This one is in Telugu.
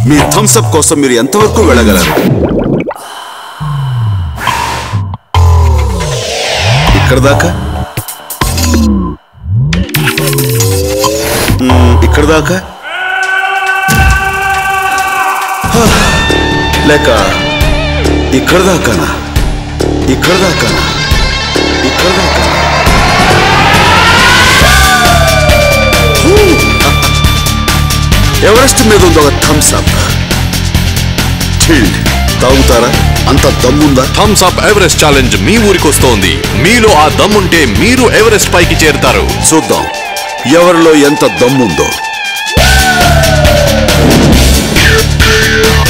మీ థమ్స్అప్ కోసం మీరు ఎంతవరకు వెళ్ళగలరు ఇక్కడ దాకా మ్మ్, ఇక్కడ దాకా హా, లేక ఇక్కడ దాకానా ఇక్కడ దాకానా ఇక్కడ దాకానా హూ! ఎవరెస్ట్ మీద ఉంది ఒక థమ్స్ అప్ చిల్డ్ తాగుతారా అంత దమ్ముందా థమ్స్ అప్ ఎవరెస్ట్ ఛాలెంజ్ మీ ఊరికొస్తోంది మీలో ఆ దమ్ముంటే మీరు ఎవరెస్ట్ పైకి చేరుతారు చూద్దాం ఎవరిలో ఎంత దమ్ముందో